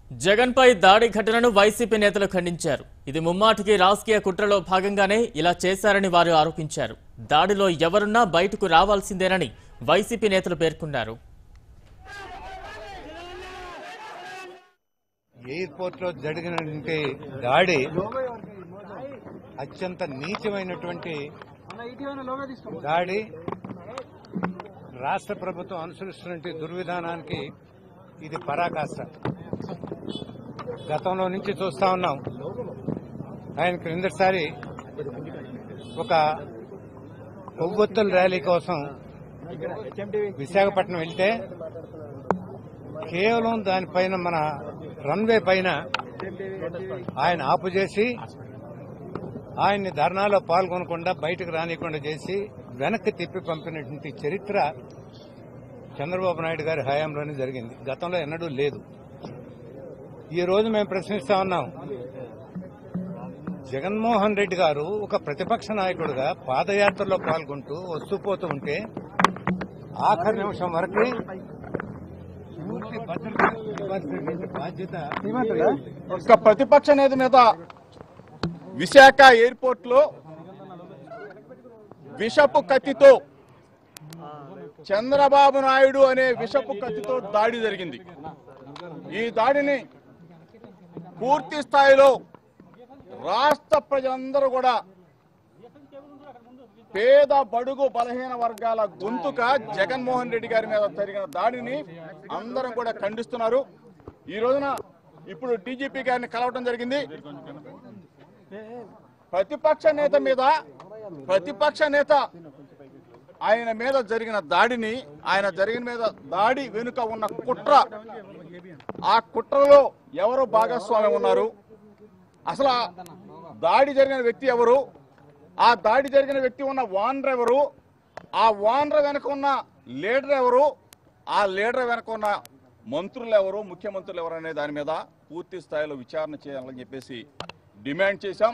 జగన్పై దాడి ఘటనను వైసీపీ నేతలు ఖండించారు ఇది ముమ్మాటికి రాజకీయ కుట్రలో భాగంగానే ఇలా చేశారని వారు ఆరోపించారు దాడిలో ఎవరున్నా బయటకు రావాల్సిందేనని వైసీపీ నేతలు పేర్కొన్నారు ఎయిర్పోర్ట్ లో జరిగినటువంటి దాడి అత్యంత నీచమైనటువంటి దాడి రాష్ట్ర ప్రభుత్వం అనుసరిస్తున్నటువంటి దుర్విధానానికి ఇది పరాకాష్ట గతంలో నుంచి చూస్తా ఉన్నాం ఆయన క్రిందటిసారి ఒక కొవ్వొత్తుల ర్యాలీ కోసం విశాఖపట్నం వెళ్తే కేవలం దానిపైన మన రన్వే పైన ఆయన ఆపు చేసి ఆయన్ని ధర్నాలో పాల్గొనకుండా బయటకు రానియకుండా చేసి వెనక్కి తిప్పి పంపినటువంటి చరిత్ర చంద్రబాబు నాయుడు గారి హయాంలోనే జరిగింది గతంలో ఎన్నడూ లేదు ఈ రోజు మేము ప్రశ్నిస్తా ఉన్నాం జగన్మోహన్ రెడ్డి గారు ఒక ప్రతిపక్ష నాయకుడిగా పాదయాత్రలో పాల్గొంటూ వస్తూ పోతూ ఉంటే ఆఖరి నిమిషం వరకు పూర్తి భద్రత ఇవ్వాల్సినటువంటి బాధ్యత ఒక ప్రతిపక్ష నేత మీద విశాఖ ఎయిర్పోర్ట్ లో విషపు కత్తితో చంద్రబాబు నాయుడు అనే విషపు కత్తితో దాడి జరిగింది ఈ దాడిని పూర్తి స్థాయిలో రాష్ట్ర ప్రజలందరూ కూడా పేద బడుగు బలహీన వర్గాల గొంతుక జగన్మోహన్ రెడ్డి గారి మీద జరిగిన దాడిని అందరం కూడా ఖండిస్తున్నారు ఈ రోజున ఇప్పుడు డీజీపీ గారిని కలవటం జరిగింది ప్రతిపక్ష నేత మీద ప్రతిపక్ష నేత ఆయన మీద జరిగిన దాడిని ఆయన జరిగిన మీద దాడి వెనుక ఉన్న కుట్ర ఆ కుట్రలో ఎవరు భాగస్వామ్యం ఉన్నారు అసలు ఆ దాడి జరిగిన వ్యక్తి ఎవరు ఆ దాడి జరిగిన వ్యక్తి ఉన్న వానర్ ఎవరు ఆ వానర్ వెనక ఉన్న లీడర్ ఎవరు ఆ లీడర్ వెనక ఉన్న మంత్రులు ఎవరు ముఖ్యమంత్రులు ఎవరు అనే దాని మీద పూర్తి స్థాయిలో విచారణ చేయాలని చెప్పేసి డిమాండ్ చేశాం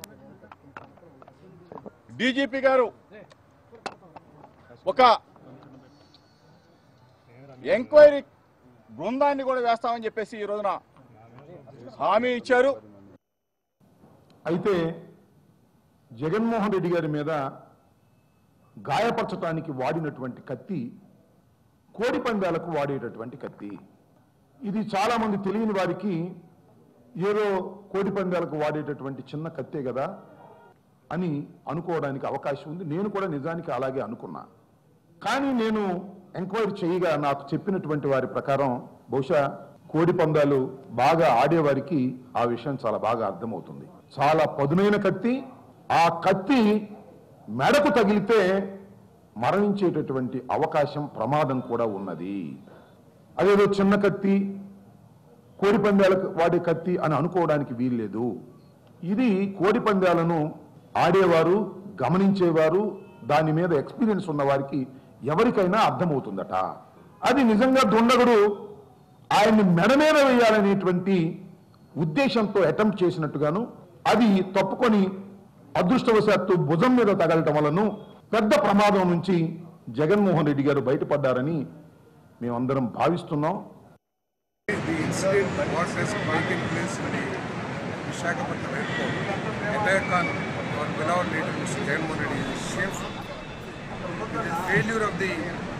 డీజీపీ గారు ఒక ఎంక్వైరీ బృందాన్ని కూడా వేస్తామని చెప్పేసి ఈ రోజున హామీ ఇచ్చారు అయితే జగన్మోహన్ రెడ్డి గారి మీద గాయపరచటానికి వాడినటువంటి కత్తి కోడి పందాలకు వాడేటటువంటి కత్తి ఇది చాలా మంది తెలియని వారికి ఏదో కోడి పందాలకు వాడేటటువంటి చిన్న కత్తే కదా అని అనుకోవడానికి అవకాశం ఉంది నేను కూడా నిజానికి అలాగే అనుకున్నా కానీ నేను ఎంక్వైరీ చేయగా నాకు చెప్పినటువంటి వారి ప్రకారం బహుశా కోడి పందాలు బాగా ఆడేవారికి ఆ విషయం చాలా బాగా అర్థమవుతుంది చాలా పదునైన కత్తి ఆ కత్తి మెడకు తగిలితే మరణించేటటువంటి అవకాశం ప్రమాదం కూడా ఉన్నది అదేదో చిన్న కత్తి కోడి పందాలకు వాడే కత్తి అని అనుకోవడానికి వీల్లేదు ఇది కోడి పందాలను ఆడేవారు గమనించేవారు దాని మీద ఎక్స్పీరియన్స్ ఉన్న వారికి ఎవరికైనా అర్థమవుతుందట అది నిజంగా దుండగుడు ఆయన్ని మెడ మీద వేయాలనేటువంటి ఉద్దేశంతో అటెంప్ట్ చేసినట్టుగాను అది తప్పుకొని అదృష్టవశాత్తు భుజం మీద తగలటం వలను పెద్ద ప్రమాదం నుంచి జగన్మోహన్ రెడ్డి గారు బయటపడ్డారని మేమందరం భావిస్తున్నాం The incident what has taken place in the Visakhapatnam airport, attack on our beloved leader Mr. Jagan Reddy is shameful. It is failure of the